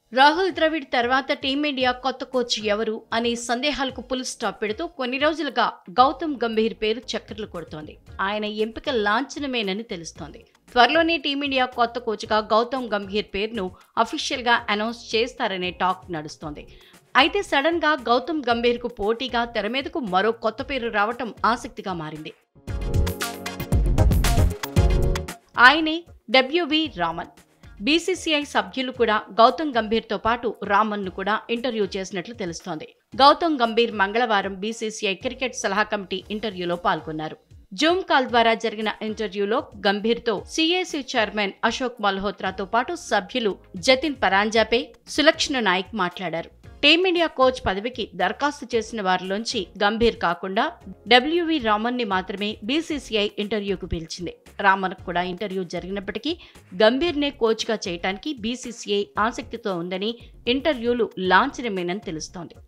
రాహుల్ ద్రవిడ్ తర్వాత టీమిండియా కొత్త కోచ్ ఎవరు అనే సందేహాలకు పుల్ స్టాప్ పెడుతూ కొన్ని రోజులుగా గౌతమ్ గంభీర్ పేరు చక్కర్లు కొడుతోంది ఆయన ఎంపిక లాంఛనమేనని తెలుస్తోంది త్వరలోనే టీమిండియా కొత్త కోచ్గా గౌతమ్ గంభీర్ పేరును అఫీషియల్గా అనౌన్స్ చేస్తారనే టాక్ నడుస్తోంది అయితే సడన్ గా గౌతమ్ గంభీర్ కు పోటీగా తెర మీదకు మరో కొత్త పేరు రావటం ఆసక్తిగా మారింది ఆయనే డబ్ల్యూవి రామన్ బీసీసీఐ సభ్యులు కూడా గౌతమ్ గంభీర్తో పాటు రామన్ను కూడా ఇంటర్వ్యూ చేసినట్లు తెలుస్తోంది గౌతమ్ గంభీర్ మంగళవారం బీసీసీఐ క్రికెట్ సలహా కమిటీ ఇంటర్వ్యూలో పాల్గొన్నారు జూమ్ కాల్ ద్వారా జరిగిన ఇంటర్వ్యూలో గంభీర్తో సిఏసీ చైర్మన్ అశోక్ మల్హోత్రాతో పాటు సభ్యులు జతిన్ పరాంజాపే సులక్షణ నాయక్ మాట్లాడారు టీమిండియా కోచ్ పదవికి దరఖాస్తు చేసిన వారిలోంచి గంభీర్ కాకుండా డబ్ల్యూవి రామన్ ని మాత్రమే బీసీసీఐ ఇంటర్వ్యూకు పిలిచింది రామన్ కూడా ఇంటర్వ్యూ జరిగినప్పటికీ గంభీర్నే కోచ్గా చేయటానికి బీసీసీఐ ఆసక్తితో ఉందని ఇంటర్వ్యూలు లాంఛనమేనని తెలుస్తోంది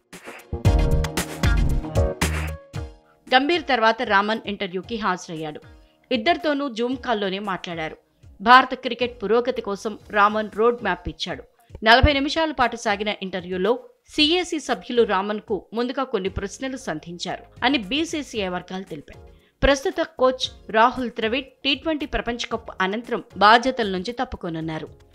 గంభీర్ తర్వాత రామన్ ఇంటర్వ్యూకి హాజరయ్యాడు ఇద్దరితోనూ జూమ్ కాల్లోనే మాట్లాడారు భారత క్రికెట్ పురోగతి కోసం రామన్ రోడ్ మ్యాప్ ఇచ్చాడు నలభై నిమిషాల పాటు సాగిన ఇంటర్వ్యూలో సిఏసీ సభ్యులు రామన్ కు ముందుగా కొన్ని ప్రశ్నలు సంధించారు అని బీసీసీఐ వర్గాలు తెలిపాయి ప్రస్తుత coach Rahul Dravid T twenty ప్రపంచ కప్ అనంతరం బాధ్యతల నుంచి తప్పుకోనున్నారు